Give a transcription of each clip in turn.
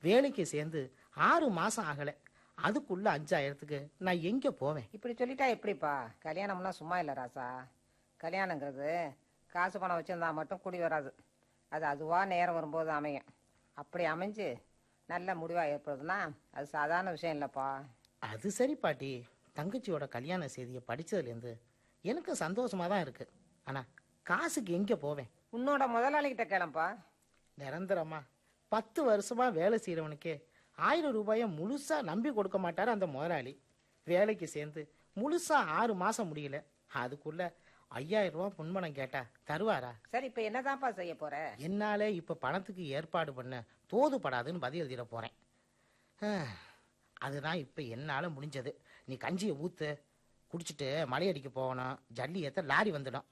வேலைக்கு சேர்ந்து ஆறு மாசம் ஆகல அதுக்குள்ள அஞ்சாயிரத்துக்கு நான் எங்க போவேன் இப்படி சொல்லிட்டா எப்படிப்பா கல்யாணம்னா சும்மா இல்லை ராசா கல்யாணங்கிறது காசு பணம் வச்சிருந்தா மட்டும் கூடி வராது அது அதுவா நேரம் வரும்போது அமையும் அப்படி அமைஞ்சு நல்ல முடிவாக ஏற்படுதுன்னா அது சாதாரண விஷயம் இல்லைப்பா அது சரி பாட்டி தங்கச்சியோட கல்யாண செய்தியை படிச்சதுலேருந்து எனக்கு சந்தோஷமா தான் இருக்கு ஆனா காசுக்கு எங்க போவேன் உன்னோட முதலாளிகிட்ட கேளப்பா நிரந்தரமா பத்து வருஷமா வேலை செய்யறவனுக்கே ஆயிரம் ரூபாயை முழுசா நம்பி கொடுக்க மாட்டாரு அந்த முதலாளி வேலைக்கு சேர்ந்து முழுசா ஆறு மாசம் முடியல அதுக்குள்ள ஐயாயிரம் ரூபாய் முன்பணம் கேட்டா தருவாரா சரி இப்போ என்னதான்ப்பா செய்ய போற என்னால இப்ப பணத்துக்கு ஏற்பாடு பண்ண தோதுபடாதுன்னு பதில் எழுதிட போறேன் ஆஹ், அதுதான் இப்ப என்னால முடிஞ்சது நீ கஞ்சியை ஊத்து குடிச்சிட்டு மலையடிக்க போகணும் ஜல்லி ஏத்த லாரி வந்துடும்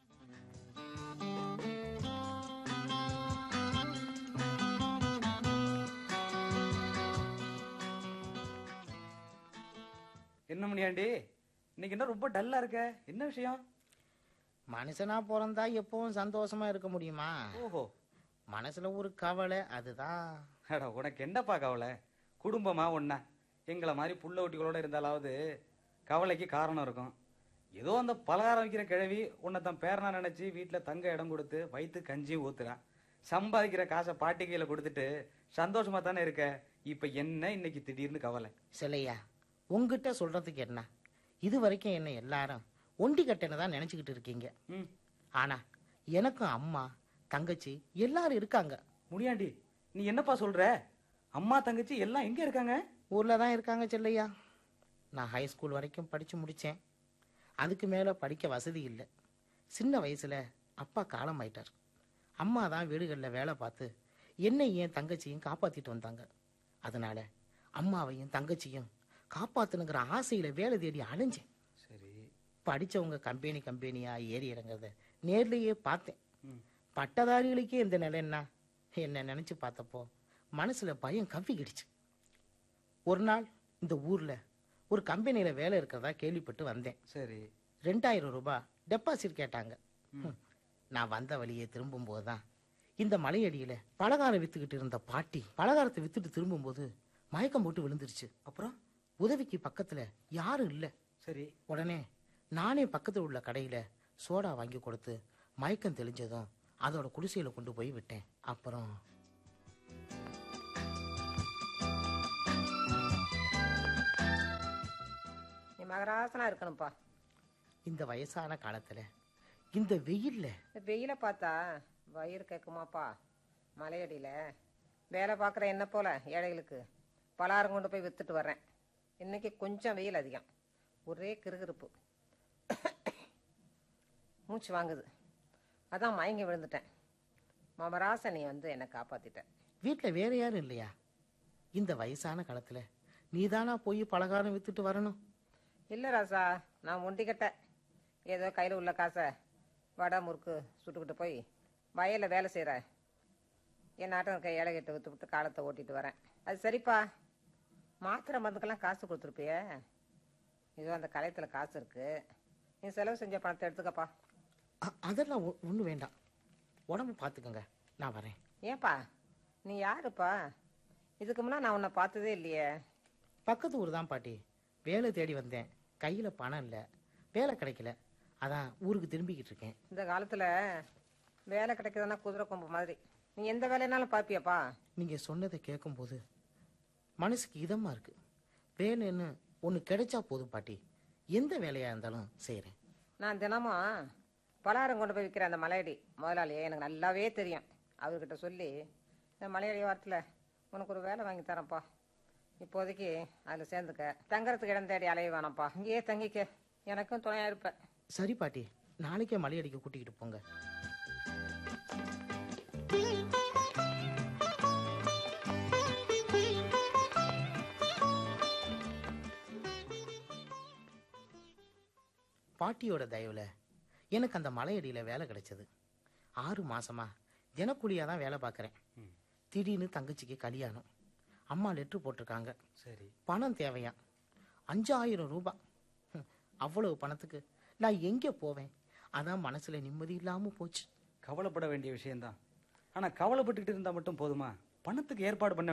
என்ன மணியாண்டி இன்னைக்கு என்ன ரொம்ப டல்லா இருக்க என்ன விஷயம் மனுஷனா பிறந்தா எப்பவும் சந்தோஷமா இருக்க முடியுமா ஓஹோ மனசுல ஒரு கவலை அதுதான் அட உனக்கு என்னப்பா கவலை குடும்பமா ஒண்ணா எங்களை மாதிரி புள்ள ஒட்டிகளோட இருந்தாலாவது கவலைக்கு காரணம் இருக்கும் ஏதோ அந்த பலகாரம் வைக்கிற கிழவி உன்னை தன் பேரனா நினைச்சு வீட்டுல தங்க இடம் கொடுத்து வயிற்று கஞ்சியும் ஊத்துறான் சம்பாதிக்கிற காசை பாட்டி கையில கொடுத்துட்டு சந்தோஷமா தானே இருக்க இப்ப என்ன இன்னைக்கு திடீர்னு கவலை சிலையா உங்ககிட்ட சொல்றதுக்கு என்ன இது வரைக்கும் என்ன எல்லாரும் ஒண்டி கட்டனை தான் நினைச்சுக்கிட்டு இருக்கீங்க ம் ஆனா எனக்கும் அம்மா தங்கச்சி எல்லாரும் இருக்காங்க முடியாண்டி நீ என்னப்பா சொல்ற அம்மா தங்கச்சி எல்லாம் எங்க இருக்காங்க ஊர்ல தான் இருக்காங்க செல்லையா நான் ஹை ஸ்கூல் வரைக்கும் படிச்சு முடிச்சேன் அதுக்கு மேல படிக்க வசதி இல்லை சின்ன வயசுல அப்பா காலம் ஆயிட்டார் அம்மா தான் வீடுகளில் வேலை பார்த்து என்னையும் என் தங்கச்சியும் காப்பாத்திட்டு வந்தாங்க அதனால அம்மாவையும் தங்கச்சியும் காப்பாத்தணுங்கிற ஆசையில வேலை தேடி அலைஞ்சேன் சரி படிச்சவங்க கம்பெனி கம்பெனியா ஏறி இறங்குறத நேர்லயே பார்த்தேன் ம். பட்டதாரிகளுக்கே இந்த நிலைன்னா என்ன நினைச்சு பார்த்தப்போ மனசுல பயம் கவ்விக்கிடுச்சு ஒரு நாள் இந்த ஊர்ல ஒரு கம்பெனியில வேலை இருக்கிறதா கேள்விப்பட்டு வந்தேன் சரி ரெண்டாயிரம் ரூபாய் டெபாசிட் கேட்டாங்க ஹம். நான் வந்த வழியே திரும்பும்போது தான் இந்த மலையடியில பலகாரம் வித்துக்கிட்டு இருந்த பாட்டி பலகாரத்தை வித்துட்டு திரும்பும்போது மயக்கம் போட்டு விழுந்துருச்சு அப்புறம் உதவிக்கு பக்கத்துல யாரும் இல்லை சரி உடனே நானே பக்கத்தில் உள்ள கடையில சோடா வாங்கி கொடுத்து மயக்கம் தெளிஞ்சதும் அதோட குடிசையில கொண்டு போய் விட்டேன் அப்புறம் நீ மகராசனா இருக்கணும்ப்பா இந்த வயசான காலத்துல இந்த வெயில்ல இந்த வெயிலை பார்த்தா வயிறு கேட்குமாப்பா மலையடியில் வேலை பார்க்குற என்ன போல ஏழைகளுக்கு பலாரம் கொண்டு போய் வித்துட்டு வர்றேன் இன்னைக்கு கொஞ்சம் வெயில் அதிகம் ஒரே கிறுகிறுப்பு மூச்சு வாங்குது அதான் மயங்கி விழுந்துட்டேன் மாமராச நீ வந்து என்னை காப்பாத்திட்ட வீட்ல வேற யாரும் இல்லையா இந்த வயசான காலத்துல நீதானா போய் பலகாரம் வித்துட்டு வரணும் இல்லை ராசா நான் ஒண்டிக்கிட்ட ஏதோ கையில் உள்ள காசை வடை முறுக்கு சுட்டுக்கிட்டு போய் வயலில் வேலை செய்கிற என் நாட்டம் இருக்க ஏழைகிட்ட விட்டு விட்டு காலத்தை ஓட்டிட்டு வரேன் அது சரிப்பா மாத்திரை மருந்துக்கெல்லாம் காசு கொடுத்துருப்பியே ஏதோ அந்த கலையத்தில் காசு இருக்கு நீ செலவு செஞ்ச பணத்தை எடுத்துக்கப்பா அ- அதெல்லாம் ஒன்றும் வேண்டாம் உடம்பு பார்த்துக்கோங்க நான் வரேன் ஏன்பா நீ யாருப்பா இதுக்கு முன்னா நான் உன்னை பார்த்ததே இல்லையே பக்கத்து ஊர் தான் பாட்டி வேலை தேடி வந்தேன் கையில பணம் இல்லை வேலை கிடைக்கல அதான் ஊருக்கு திரும்பிக்கிட்டு இருக்கேன் இந்த காலத்தில் வேலை கிடைக்குதுன்னா குதிரை கொம்பு மாதிரி நீ எந்த வேலைனாலும் பார்ப்பியாப்பா நீங்க சொன்னதை கேட்கும்போது மனசுக்கு இதமா இருக்கு வேலைன்னு ஒன்று கிடைச்சா போதும் பாட்டி எந்த வேலையா இருந்தாலும் செய்கிறேன் நான் தினமும் பலகாரம் கொண்டு போய் விற்கிற அந்த மலையடி முதலாளியை எனக்கு நல்லாவே தெரியும் அவர்கிட்ட சொல்லி இந்த மலையடி வாரத்தில் உனக்கு ஒரு வேலை வாங்கி தரேன்ப்பா இப்போதைக்கு அதில் சேர்ந்துக்க தங்கறதுக்கு இடம் தேடி அலைய வேணாம்ப்பா இங்கேயே தங்கிக்க எனக்கும் துணையாக இருப்பேன் சரி பாட்டி நாளைக்கே மலையடிக்க கூட்டிக்கிட்டு போங்க பாட்டியோட தயவுல எனக்கு அந்த மலையடியில வேலை கிடைச்சது ஆறு மாசமா தினக்கூலியா தான் வேலை பார்க்கறேன் திடீர்னு தங்கச்சிக்கு கல்யாணம் அம்மா லெட்ரு போட்டிருக்காங்க சரி பணம் தேவையா அஞ்சாயிரம் ரூபாய் ஹம், அவ்வளவு பணத்துக்கு நான் எங்கே போவேன் அதான் மனசுல நிம்மதி இல்லாம போச்சு கவலைப்பட வேண்டிய விஷயம்தான் ஆனா கவலைப்பட்டுக்கிட்டு இருந்தா மட்டும் போதுமா பணத்துக்கு ஏற்பாடு பண்ண